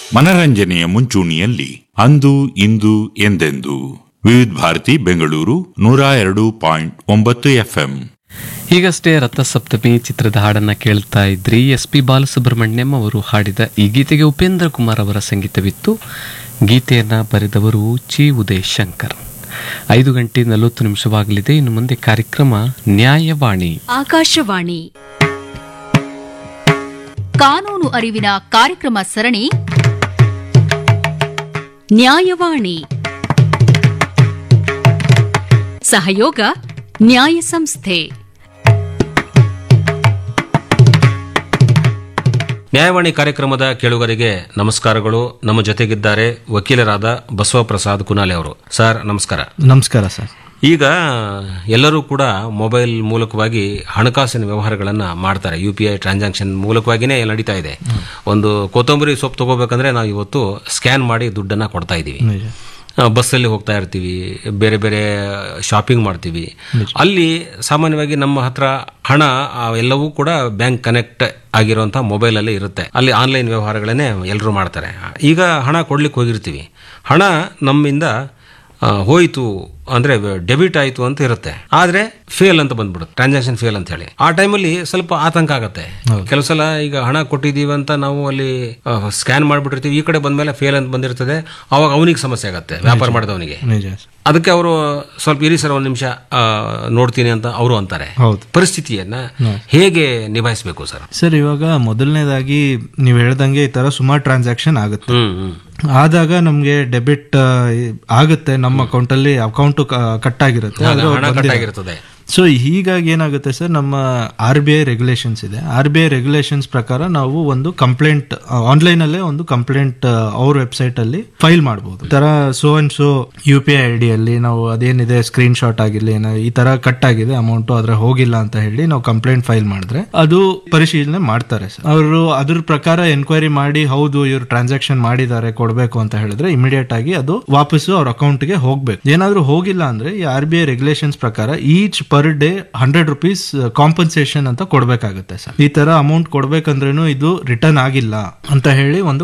ಮನರಂಜನೆಯ ಮುಂಚೂಣಿಯಲ್ಲಿ ಅಂದು ಇಂದು ಎಂದೆಂದು ವಿವಿಧ ಭಾರತಿ ಬೆಂಗಳೂರು ನೂರ ಎರಡು ಪಾಯಿಂಟ್ ಒಂಬತ್ತು ಎಫ್ಎಂ ಈಗಷ್ಟೇ ರಥಸಪ್ತಮಿ ಚಿತ್ರದ ಹಾಡನ್ನ ಕೇಳ್ತಾ ಇದ್ರಿ ಎಸ್ ಪಿ ಬಾಲಸುಬ್ರಹ್ಮಣ್ಯಂ ಅವರು ಹಾಡಿದ ಈ ಗೀತೆಗೆ ಉಪೇಂದ್ರ ಕುಮಾರ್ ಅವರ ಸಂಗೀತವಿತ್ತು ಗೀತೆಯನ್ನ ಬರೆದವರು ಚಿ ಉದಯ್ ಶಂಕರ್ ಐದು ಗಂಟೆ ನಲವತ್ತು ನಿಮಿಷವಾಗಲಿದೆ ಇನ್ನು ಮುಂದೆ ಕಾರ್ಯಕ್ರಮ ನ್ಯಾಯವಾಣಿ ಆಕಾಶವಾಣಿ ಕಾನೂನು ಅರಿವಿನ ಕಾರ್ಯಕ್ರಮ ಸರಣಿ ನ್ಯಾಯವಾಣಿ ಸಹಯೋಗ ನ್ಯಾಯ ಸಂಸ್ಥೆ ನ್ಯಾಯವಾಣಿ ಕಾರ್ಯಕ್ರಮದ ಕೇಳುಗರಿಗೆ ನಮಸ್ಕಾರಗಳು ನಮ್ಮ ಜೊತೆಗಿದ್ದಾರೆ ವಕೀಲರಾದ ಬಸವಪ್ರಸಾದ್ ಕುನಾಲೆ ಅವರು ಸರ್ ನಮಸ್ಕಾರ ನಮಸ್ಕಾರ ಸರ್ ಈಗ ಎಲ್ಲರೂ ಕೂಡ ಮೊಬೈಲ್ ಮೂಲಕವಾಗಿ ಹಣಕಾಸಿನ ವ್ಯವಹಾರಗಳನ್ನ ಮಾಡ್ತಾರೆ ಯು ಪಿ ಐ ಟ್ರಾನ್ಸಾಕ್ಷನ್ ಮೂಲಕವಾಗಿನೇ ನಡೀತಾ ಇದೆ ಒಂದು ಕೊತ್ತಂಬರಿ ಸೊಪ್ಪು ತಗೋಬೇಕಂದ್ರೆ ನಾವು ಇವತ್ತು ಸ್ಕ್ಯಾನ್ ಮಾಡಿ ದುಡ್ಡನ್ನ ಕೊಡ್ತಾ ಇದ್ದೀವಿ ಆ, ಬಸ್ಸಲ್ಲಿ ಹೋಗ್ತಾ ಇರ್ತೀವಿ ಬೇರೆ ಬೇರೆ ಶಾಪಿಂಗ್ ಮಾಡ್ತೀವಿ ಅಲ್ಲಿ ಸಾಮಾನ್ಯವಾಗಿ ನಮ್ಮ ಹತ್ರ ಹಣ ಆ, ಎಲ್ಲವೂ ಕೂಡ ಬ್ಯಾಂಕ್ ಕನೆಕ್ಟ್ ಆಗಿರುವಂಥ ಮೊಬೈಲಲ್ಲಿ ಇರುತ್ತೆ ಅಲ್ಲಿ ಆನ್ಲೈನ್ ವ್ಯವಹಾರಗಳನ್ನೇ ಎಲ್ಲರೂ ಮಾಡ್ತಾರೆ ಈಗ ಹಣ ಕೊಡ್ಲಿಕ್ಕೆ ಹೋಗಿರ್ತೀವಿ ಹಣ ನಮ್ಮಿಂದ ಆ, ಹೋಯ್ತು ಅಂದ್ರೆ ಡೆಬಿಟ್ ಆಯ್ತು ಅಂತ ಇರುತ್ತೆ ಆದ್ರೆ ಫೇಲ್ ಅಂತ ಬಂದ್ಬಿಡುತ್ತೆ ಟ್ರಾನ್ಸಾಕ್ಷನ್ ಫೇಲ್ ಅಂತ ಹೇಳಿ ಆ ಟೈಮಲ್ಲಿ ಸ್ವಲ್ಪ ಆತಂಕ ಆಗತ್ತೆ ಕೆಲವು ಸಲ ಈಗ ಹಣ ಕೊಟ್ಟಿದೀವಿ ಅಂತ ನಾವು ಅಲ್ಲಿ ಸ್ಕ್ಯಾನ್ ಮಾಡ್ಬಿಟ್ಟಿರ್ತೀವಿ ಈ ಕಡೆ ಬಂದ್ಮೇಲೆ ಫೇಲ್ ಅಂತ ಬಂದಿರ್ತದೆ ಅವಾಗ ಅವನಿಗೆ ಸಮಸ್ಯೆ ಆಗತ್ತೆ ವ್ಯಾಪಾರ ಮಾಡಿದವನಿಗೆ ನಿಜ ಸರ್. ಅದಕ್ಕೆ ಅವರು ಸ್ವಲ್ಪ ಇರಿ ಸರ್ ಒಂದು ನಿಮಿಷ ನೋಡ್ತೀನಿ ಅಂತ ಅವರು ಅಂತಾರೆ ಹೌದು ಪರಿಸ್ಥಿತಿಯನ್ನ ಹೇಗೆ ನಿಭಾಯಿಸಬೇಕು ಸರ್ ಸರ್ ಇವಾಗ ಮೊದಲನೇದಾಗಿ ನೀವು ಹೇಳ್ದಂಗೆ ಈ ತರ ಸುಮಾರು ಟ್ರಾನ್ಸಾಕ್ಷನ್ ಆಗುತ್ತೆ ಹ್ಮ್ ಹ್ಮ್ ಆದಾಗ ನಮ್ಗೆ ಡೆಬಿಟ್ ಆಗುತ್ತೆ ನಮ್ಮ ಅಕೌಂಟ್ ಅಲ್ಲಿ ಅಕೌಂಟ್ ಕಟ್ ಆಗಿರುತ್ತೆ ಆದ್ರೆ ಅವ್ರು ಹಣ ಬಂದಿರಲ್ಲ. ಕಟ್ಟಾಗಿರ್ತದೆ ಸೊ ಹೀಗಾಗಿ ಏನಾಗುತ್ತೆ ಸರ್ ನಮ್ಮ ಆರ್ ಬಿ ಐ ರೆಗ್ಯುಲೇಷನ್ಸ್ ಇದೆ ಆರ್ ಬಿ ಐ ರೆಗ್ಯುಲೇಷನ್ಸ್ ಪ್ರಕಾರ ನಾವು ಒಂದು ಕಂಪ್ಲೇಂಟ್ ಆನ್ಲೈನ್ ಅಲ್ಲೇ ಒಂದು ಕಂಪ್ಲೇಂಟ್ ಅವ್ರ ವೆಬ್ಸೈಟ್ ಅಲ್ಲಿ ಫೈಲ್ ಮಾಡಬಹುದು ತರ so and so U P I I D ಅಲ್ಲಿ ನಾವು ಅದೇನಿದೆ ಸ್ಕ್ರೀನ್ ಶಾಟ್ ಆಗಿರ್ಲಿ ಏನೋ ಈ ತರ ಕಟ್ ಆಗಿದೆ ಅಮೌಂಟ್ ಅದ್ರ ಹೋಗಿಲ್ಲ ಅಂತ ಹೇಳಿ ನಾವು ಕಂಪ್ಲೇಂಟ್ ಫೈಲ್ ಮಾಡಿದ್ರೆ ಅದು ಪರಿಶೀಲನೆ ಮಾಡ್ತಾರೆ ಸರ್ ಅವರು ಅದ್ರ ಪ್ರಕಾರ ಎನ್ಕ್ವೈರಿ ಮಾಡಿ ಹೌದು ಇವ್ರು ಟ್ರಾನ್ಸಾಕ್ಷನ್ ಮಾಡಿದ್ದಾರೆ ಕೊಡಬೇಕು ಅಂತ ಹೇಳಿದ್ರೆ ಇಮಿಡಿಯೇಟ್ ಆಗಿ ಅದು ವಾಪಸ್ಸು ಅವ್ರ ಅಕೌಂಟ್ಗೆ ಹೋಗ್ಬೇಕು ಏನಾದ್ರೂ ಹೋಗಿಲ್ಲ ಅಂದ್ರೆ ಈ ಆರ್ ಬಿ ಐ ರೆಗ್ಯುಲೇಷನ್ಸ್ ಪ್ರಕಾರ each per day hundred rupees compensation ಅಂತ ಕೊಡ್ಬೇಕಾಗುತ್ತೆ ಸರ್ ಈ ತರ ಅಮೌಂಟ್ ಕೊಡ್ಬೇಕಂದ್ರೇನು ಇದು ರಿಟರ್ನ್ ಆಗಿಲ್ಲ ಅಂತ ಹೇಳಿ ಒಂದು